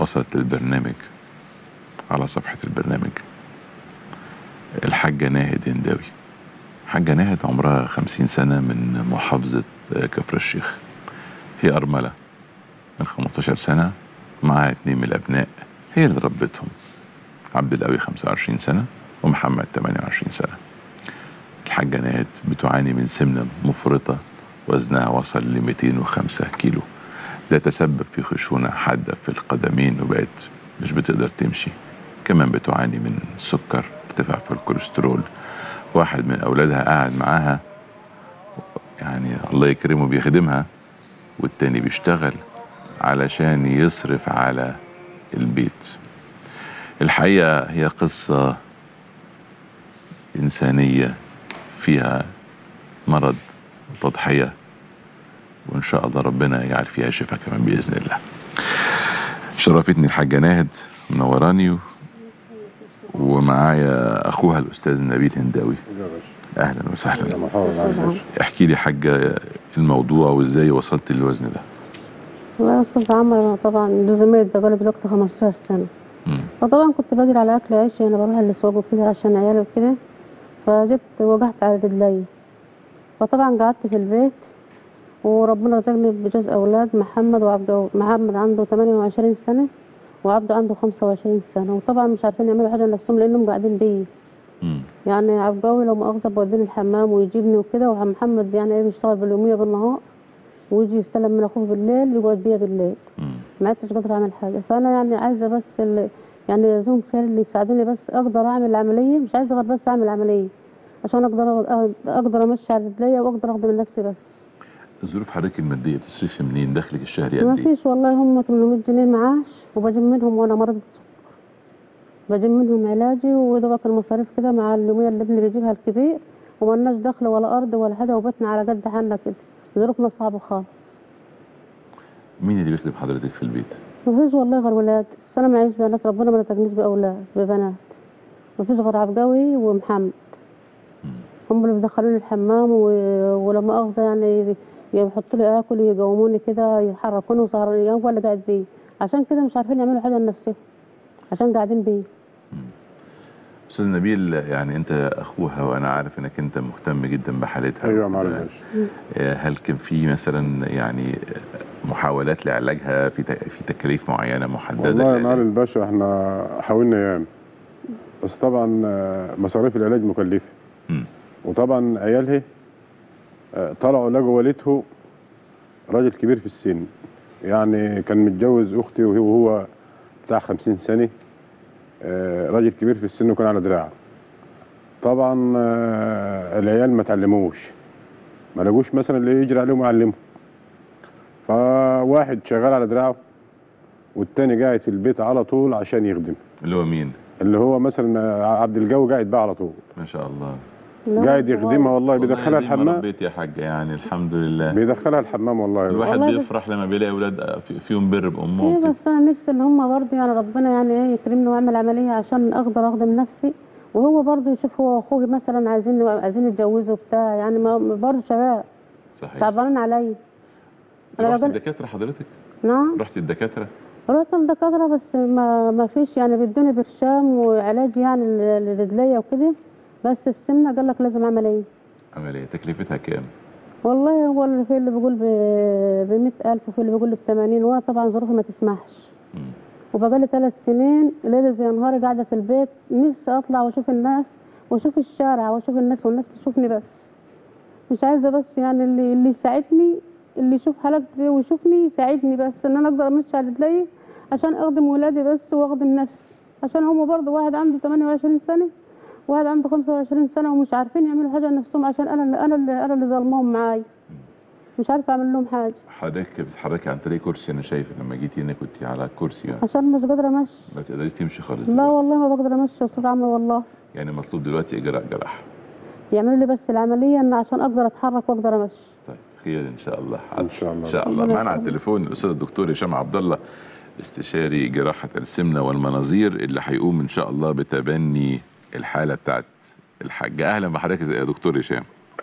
وصلت للبرنامج على صفحة البرنامج الحاجة ناهد هنداوي حاجة ناهد عمرها خمسين سنة من محافظة كفر الشيخ هي أرملة من 15 سنة معاها اتنين من الأبناء هي اللي ربتهم عبد القوي 25 سنة ومحمد 28 سنة الحاجة ناهد بتعاني من سمنة مفرطة وزنها وصل ل 205 كيلو ده تسبب في خشونة حادة في القدمين وبقت مش بتقدر تمشي كمان بتعاني من سكر ارتفاع في الكوليسترول واحد من أولادها قاعد معاها يعني الله يكرمه بيخدمها والتاني بيشتغل علشان يصرف على البيت الحقيقة هي قصة إنسانية فيها مرض وتضحية وإن شاء الله ربنا يجعل فيها شفاء كمان بإذن الله شرفتني الحاجة ناهد منوراني ومعايا أخوها الأستاذ نبيل هنداوي أهلا وسهلا احكي لي حاجة الموضوع وإزاي وصلت للوزن ده والله يا استاذ عمرو طبعا لزوميت بقالي دلوقتي 15 سنه مم. فطبعا كنت بجري على اكل عيش انا بروح الاسواق وكده عشان عيالي وكده فجيت وجعت على رجلي فطبعا قعدت في البيت وربنا رزقني بجوز اولاد محمد وعبد محمد عنده 28 سنه وعبده عنده 25 سنه وطبعا مش عارفين يعملوا حاجه لنفسهم لانهم قاعدين بيه مم. يعني عبداوي لو مؤاخذة بوديني الحمام ويجيبني وكده ومحمد يعني ايه بيشتغل باليومية بالنهار ويجي يستلم من اخوه بالليل يقعد بيا بالليل مم. ما عدتش قادرة اعمل حاجة فانا يعني عايزة بس اللي يعني يزوم خير اللي يساعدوني بس اقدر اعمل العملية مش عايزة غير بس اعمل عملية عشان اقدر أ- اقدر امشي على رجليا واقدر اخدم نفسي بس ظروف حضرتك المادية بتصرفي منين دخلك الشهري ما قد ايه فيش والله هم 800 جنيه معاش وبجيب منهم وانا مريضة سكر بجيب منهم علاجي ودوبك المصاريف كده مع اليومية اللي ابني بيجيبها الكبير ومالناش دخل ولا ارض ولا حاجه وبيتنا على قد حالنا كده ظروفنا صعبه خالص مين اللي بيخدم حضرتك في البيت مفيش والله غير ولاد بس انا معيش بنات ربنا ما رزقنيش باولاد ببنات مفيش غير عبقاوي ومحمد مم. هم اللي بيدخلوني الحمام و... ولما اخذ يعني يحطوا لي اكل يقوموني كده يحركوني وسهراني هو اللي قاعد بيه عشان كده مش عارفين يعملوا حاجه لنفسهم عشان قاعدين بيه استاذ نبيل يعني انت اخوها وانا عارف انك انت مهتم جدا بحالتها ايوه معلش آه، هل كان في مثلا يعني محاولات لعلاجها في ت- في تكاليف معينه محدده والله يا للعلاج؟ معالي الباشا احنا حاولنا ايام بس طبعا آه، مصاريف العلاج مكلفه مم. وطبعا عيالها آه، طلعوا لقوا والدته راجل كبير في السن يعني كان متجوز اختي وهو وهو بتاع خمسين سنه آه، راجل كبير في السن وكان على دراعه طبعا آه، العيال ما تعلموش ما لقوش مثلا اللي يجري عليهم يعلمهم فواحد شغال على دراعه والتاني قاعد في البيت على طول عشان يخدم اللي هو مين اللي هو مثلا عبد الجو قاعد بقى على طول ما شاء الله لا، قاعد يخدمها والله بيدخلها والله زي ما الحمام ربيت يا حاج يعني الحمد لله بيدخلها الحمام والله الواحد والله بس- بيفرح لما بيلاقي اولاد في- فيهم بر بامهم ايه كده. بس انا نفسي ان هم برضه يعني ربنا يعني ايه يكرمني واعمل عمليه عشان اقدر اخدم نفسي وهو برضه يشوف هو واخوه مثلا عايزين عايزين يتجوزوا بتاع يعني ما برضه شباب صحيح تعبانين عليا انا رحت بقول الدكاتره حضرتك نعم رحت الدكاتره رحت للدكاتره بس ما ما فيش يعني بيدوني برشام وعلاج يعني ل- لرجليا وكده بس السمنه قال لك لازم عمليه عمليه تكلفتها كام والله هو اللي في اللي بيقول ب 100000 وفي اللي بيقول ب 80 وانا طبعا ظروفي ما تسمحش مم. وبقالي ثلاث سنين ليلة زي نهاري قاعدة في البيت نفسي أطلع وأشوف الناس وأشوف الشارع وأشوف الناس والناس تشوفني بس مش عايزة بس يعني اللي اللي يساعدني اللي يشوف حالتي ويشوفني يساعدني بس إن أنا أقدر أمشي على رجلي عشان أخدم ولادي بس وأخدم نفسي عشان هما برضه واحد عنده 28 سنة واحد عنده 25 سنة ومش عارفين يعملوا حاجة لنفسهم عشان أنا اللي أنا اللي أنا اللي ظلمهم معايا مش عارفة أعمل لهم حاجة حضرتك بتتحركي عن طريق كرسي انا شايف لما جيتي هنا كنت على كرسي يعني. عشان مش قادرة أمشي ما تقدريش تمشي خالص لا دلوقتي. والله ما بقدر أمشي يا أستاذ عمرو والله يعني مطلوب دلوقتي اجراء جراحه يعملوا لي بس العملية إن عشان أقدر أتحرك وأقدر أمشي طيب خير ان شاء الله إن شاء الله. ان شاء الله ربنا معانا على يخليك. التليفون الاستاذ الدكتور هشام عبد الله استشاري جراحه السمنه والمناظير اللي هيقوم ان شاء الله بتبني الحاله بتاعت الحاجه اهلا بحضرتك يا دكتور هشام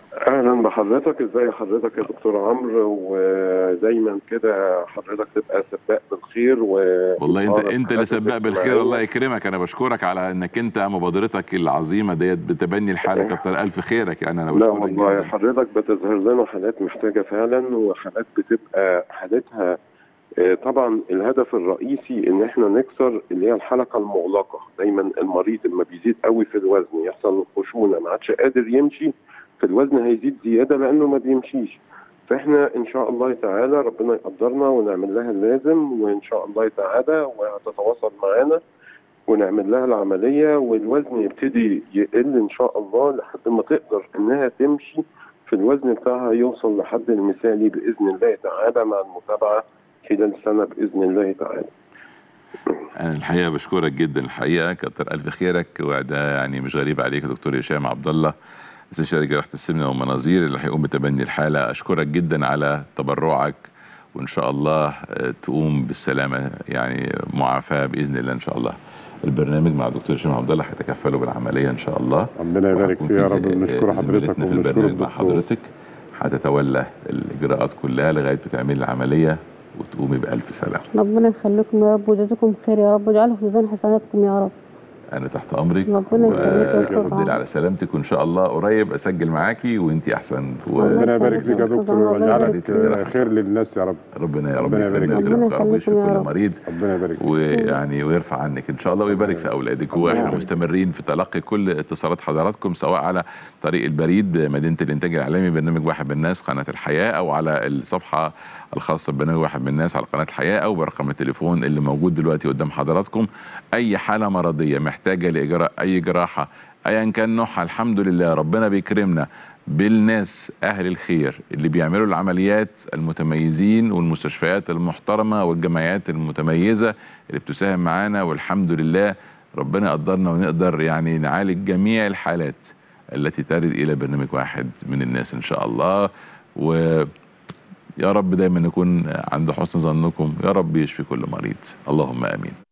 اهلا بحضرتك ازاي حضرتك يا دكتور عمرو ودايما كده حضرتك تبقى سباق بالخير و والله انت وتعرف انت اللي حاجات سباق بالخير اجتماعية. الله يكرمك انا بشكرك على انك انت مبادرتك العظيمه ديت بتبني الحاله كتر الف خيرك يعني انا لا بشكرك والله جدا حضرتك بتظهر لنا حالات محتاجة فعلا وحالات بتبقى حالتها آه، طبعا الهدف الرئيسي ان احنا نكسر اللي هي الحلقة المغلقة دايما المريض لما بيزيد قوي في الوزن يحصل خشونة ما عادش قادر يمشي فالوزن هيزيد زيادة لانه ما بيمشيش فاحنا ان شاء الله تعالى ربنا يقدرنا ونعمل لها اللازم وان شاء الله تعالى وهتتواصل معانا ونعمل لها العملية والوزن يبتدي يقل إن شاء الله لحد ما تقدر إنها تمشي في الوزن بتاعها يوصل لحد المثالي بإذن الله تعالى مع المتابعة خلال سنة بإذن الله تعالى انا الحقيقه بشكرك جدا الحقيقه كتر الف خيرك وده يعني مش غريب عليك يا دكتور هشام عبد الله استشاري جراحه السمنه والمناظير اللي هيقوم بتبني الحاله اشكرك جدا على تبرعك وان شاء الله آه، تقوم بالسلامه يعني معافاه باذن الله ان شاء الله البرنامج مع دكتور هشام عبد الله هيتكفلوا بالعمليه ان شاء الله ربنا يبارك وهتكون فيه يا في رب زي- بنشكر حضرتك زميلتنا في وبنشكر البرنامج مع الدكتور حضرتك هتتولى الاجراءات كلها لغايه ما تعملي العمليه وتقومي بالف سلامه ربنا يخليكم يا رب ويجازيكم خير يا رب واجعله في ميزان حسناتكم يا رب انا تحت امرك ربنا يخليك يا أستاذ والحمد لله عمرو. على سلامتك وان شاء الله قريب اسجل معاكي وانت احسن ربنا يبارك فيك يا الله دكتور يبارك ويجعلك فيك. خير للناس يا رب وربنا يا رب ربنا يبارك يكرمك فيك. ويكرمك يا رب ربنا ويشفي يخليكم يا كل رب. مريض ربنا يبارك فيك ويعني ويرفع عنك ان شاء الله ويبارك في اولادك واحنا آمين. مستمرين في تلقي كل اتصالات حضراتكم سواء على طريق البريد مدينه الانتاج الاعلامي برنامج واحد من الناس قناه الحياه او على الصفحه الخاصه ببرنامج واحد من الناس على قناه الحياه او برقم التليفون اللي موجود دلوقتي قدام حضراتكم اي حاله مرضيه محتاجه لاجراء اي جراحه ايا كان نوعها الحمد لله ربنا بيكرمنا بالناس اهل الخير اللي بيعملوا العمليات المتميزين والمستشفيات المحترمه والجمعيات المتميزه اللي بتساهم معانا والحمد لله ربنا قدرنا ونقدر يعني نعالج جميع الحالات التي ترد الى برنامج واحد من الناس ان شاء الله و يا رب دايما نكون عند حسن ظنكم يا رب يشفي كل مريض اللهم امين